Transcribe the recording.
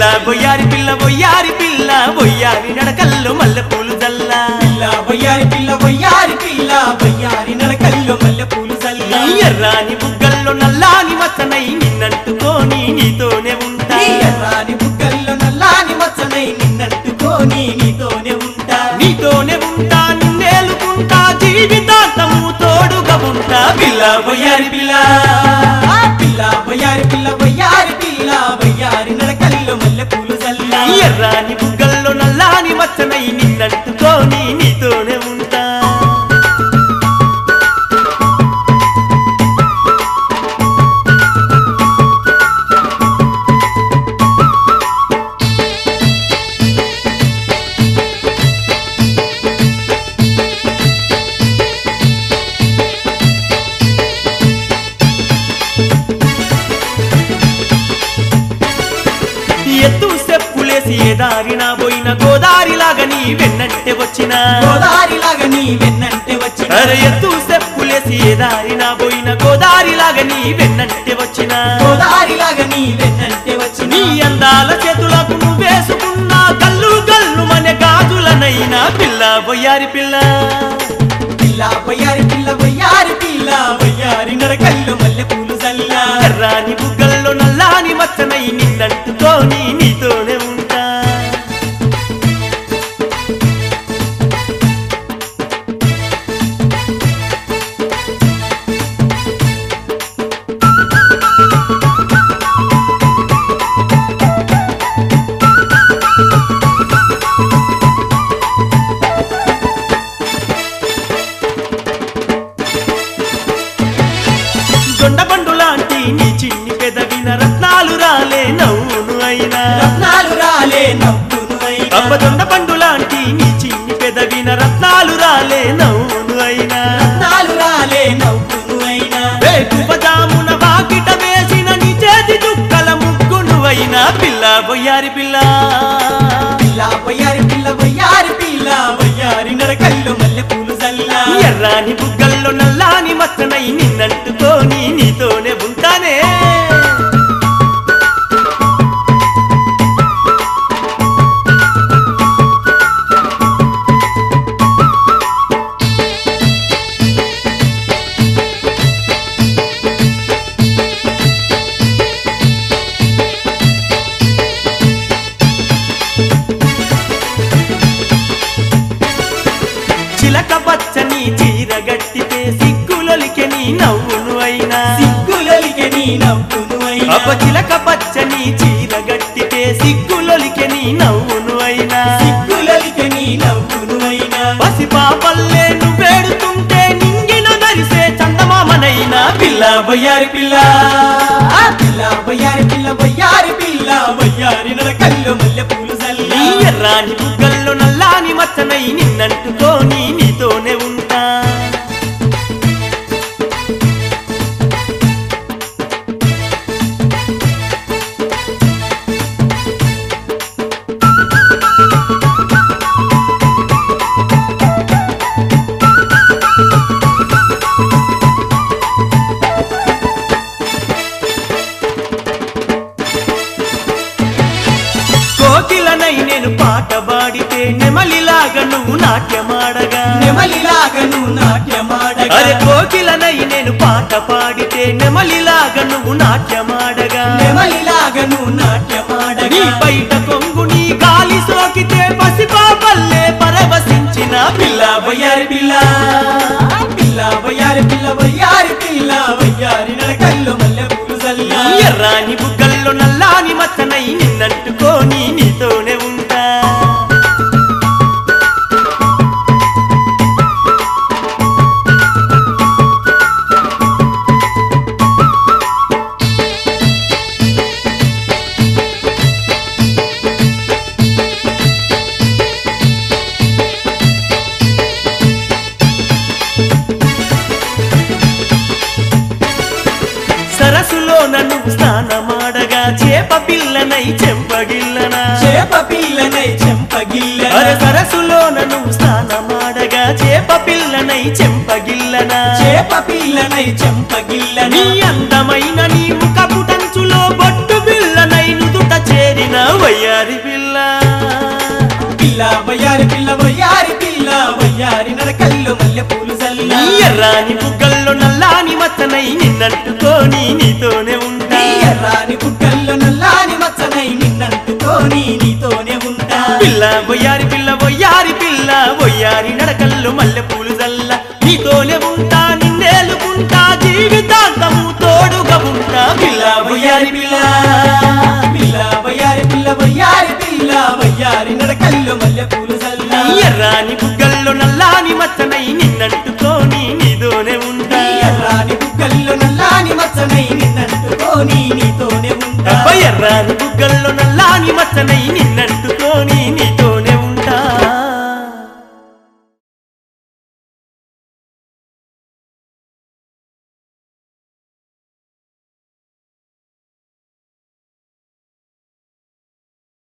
బొయ్యారి పిల్ల బొయ్యారి పిల్ల బొయ్యారి నడకల్లో మల్లె పూలు జల్లా పిల్ల వయ్యారి పిల్ల వయ్యారి పిల్ల వయ్యారి నడకల్లో మల్లె పూలు చల్ల నీ ఎర్రాని బుగ్గల్లో నల్లాని మచ్చనై నిన్నంటుకోని నీతోనే ఉంటా నీ ఎర్రాని బుగ్గల్లో నల్లాని మచ్చనై నిన్నట్టుకోని నీతోనే ఉంటా నీతోనే ఉంటా నిన్నేలుకుంటా జీవితాంతము తోడుగా ఉంటా పిల్ల బొయ్యారి పిల్ల ఆ పిల్ల వయ్యారి పిల్ల వయ్యారి పిల్ల వయ్యారి నడకల్లో మల్లె పూలు చల్ల నీ ఎర్రాని బుగ్గల్లో నల్లాని మచ్చనై నిన్నంటుకోని నీతోనే ఉంటా ఎత్తు సెప్పులేసి ఏ దారిన పోయిన గోదారిలాగా నీ వెన్నంటే వచ్చిన గోదారిలాగా నీ వెన్నంటే వచ్చిన అరే ఎత్తు సెప్పులేసి ఏ దారిన పోయిన గోదారిలాగా నీ వెన్నంటే వచ్చిన గోదారిలాగా నీ వెన్నంటే వచ్చిన నీ అందాల చేతులకు నువ్వేసుకున్న కల్లు కల్లు మన గాజులనైనా పిల్ల బొయ్యారి పిల్ల పిల్ల వయ్యారి పిల్ల వయ్యారి పిల్ల వయ్యారి నడకల్లో మల్లె పూలు చల్ల ఎర్రాని బుగ్గల్లో నల్లాని మచ్చనై నిన్నంటుకోని నీతోనే ఉంటా దొండబండు లాంటి నీ చిన్ని పెదవిన రత్నాలు రాలే నవ్వును అయినా రత్నాలు రాలే నవ్వును అయినా అమ్మ దొండబండు లాంటి నీ చిన్ని పెదవిన రత్నాలు రాలే నవ్వును అయినా రత్నాలు రాలే నవ్వును అయినా వేకుపజామున వాకిట వేసిన నీ చేతి చుక్కల ముగ్గును అయినా పిల్ల బొయ్యారి పిల్ల పిల్ల వయ్యారి పిల్ల వయ్యారి పిల్ల వయ్యారి నడకల్లో మల్లె పూలు చల్ల ఎర్రాని బుగ్గల్లో నల్లాని మచ్చనై నిన్నంటుకోని నీతోనే ఉంటానే చిలక పచ్చని చీర గట్టితే సిగ్గులొలికె నీ నవ్వును అయినా సిగ్గులలికే నీ నవ్వును అయినా అప్ప చిలక పచ్చని చీర గట్టితే సిగ్గులొలికె నీ నవ్వును అయినా సిగ్గులలికే నీ నవ్వును అయినా పసి పాపల్లే నువ్వేడుతుంటే నింగిన నరిసే చందమామనైనా పిల్ల బొయ్యారి పిల్ల ఆ పిల్ల వయ్యారి పిల్ల వయ్యారి పిల్ల వయ్యారి నడకల్లో మల్లె పూలు చల్ల నీ ఎర్రాని బుగ్గల్లో నల్లాని మచ్చనై నిన్నంటుకోని నీతోనే ఉంటా కోకిలనై నేను పాట పాడితే నెమలిలాగా నువ్వు నాట్యమాడగా నెమలిలాగా నువ్వు నాట్యమాడగా అరే కోకిలనై నేను పాట పాడితే నెమలిలాగా నువ్వు నాట్యమాడగా నెమలిలాగా నువ్వు నాట్యమాడగా నీ బయట కొంగు నీ గాలి సోకితే పసిపాపల్లే పరవశించిన పిల్ల బొయ్యారి పిల్ల ఆ పిల్ల వయ్యారి పిల్ల వయ్యారి పిల్ల వయ్యారి నడకల్లో మల్లె పూలు చల్ల నీ ఎర్రాని బుగ్గల్లో నల్లాని మచ్చనై నిన్నంటుకోని నీతోనే ఉంటా సరస్సులో నన్ను స్నానమాడగా చేప పిల్లనై చెంపగిల్లనా చేప పిల్లనై చెంపగిల్ల అరే సరస్సులో నన్ను స్నానమాడగా చేప పిల్లనై చెంపగిల్లనా చేప పిల్లనై చెంపగిల్ల నీ అందమైన నీ ముఖపుటంచులో బొట్టు పిల్లనై నుదుట చేరిన వయ్య ఎర్రాని బుగ్గల్లో నల్లాని మచ్చనై నిన్నంటుకొని నీతోనే ఉంటా నీ ఎర్రాని బుగ్గల్లో నల్లాని మచ్చనై నిన్నంటుకొని నీతోనే ఉంటా పిల్ల బొయ్యారి పిల్ల బొయ్యారి పిల్ల బొయ్యారి నడకల్లో మల్లె పూలు జల్ల నీతోనే ఉంటా నిన్నేలుకుంటా జీవితాంతము తోడుగా ఉంటా పిల్ల బొయ్యారి పిల్ల పిల్ల వయ్యారి పిల్ల వయ్యారి పిల్ల వయ్యారి నడకల్లో మల్లె పూలు చల్ల ఎర్రాని బుగ్గల్లో నల్లాని మచ్చనై నిన్నంటుకొని నీతోనే ఉంటా నీ ఎర్రాని బుగ్గల్లో నల్లాని మచ్చనై నిన్నంటుకొని నీతోనే ఉంటా ఎర్రాని బుగ్గల్లో నల్లాని మచ్చనై నిన్నంటుకొని నీ